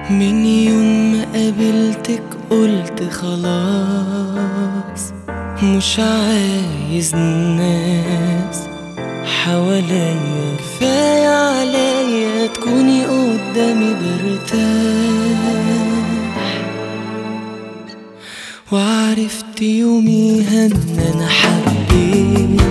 من يوم ما قابلتك قلت خلاص مش عايز ناس حواليا كفاية عليا تكوني قدامي برتاح وعرفت يوميها ان انا حبيت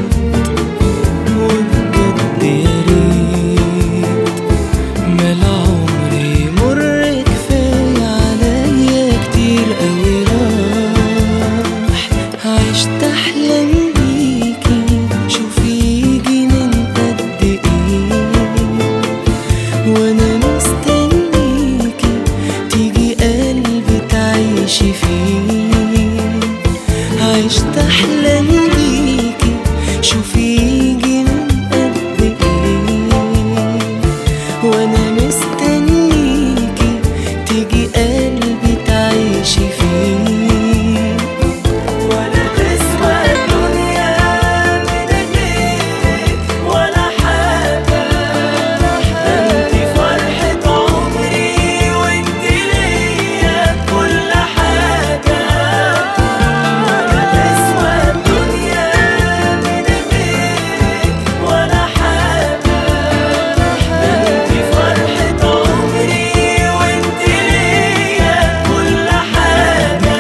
وبجد يا ريت مال عمري مر كفاية عليا كتير قوي راح عشت احلام بيكي شوفي يجي من قد ايه وانا مستنيكي تيجي قلبي تعيشي فيه عشت احلام بيكي شوفي يجي من قد ايه وانا مستنيكي تيجي قلبي تعيشي فيه ولا تسوى الدنيا من غيرك ولا حاجة انت فرحة عمري وانت ليا كل حاجة ولا تسوى الدنيا من غيرك ولا حاجة انت فرحة عمري وانت ليا كل حاجة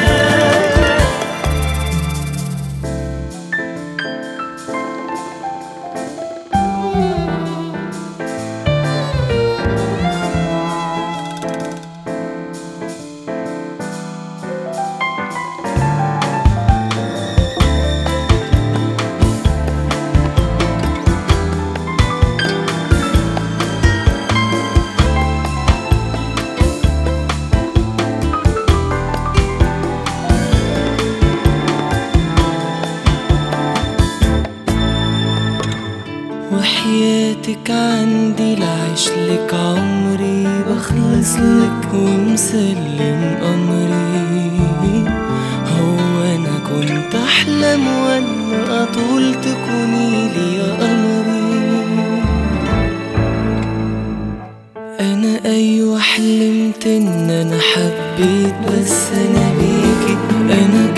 وحياتك عندي لعيشلك عمري بخلصلك ومسلم أمري هو أنا كنت أحلم وأنا أطول تكوني لي يا قمري أنا أيوة حلمت إن أنا حبيت بس أنا بيكي أنا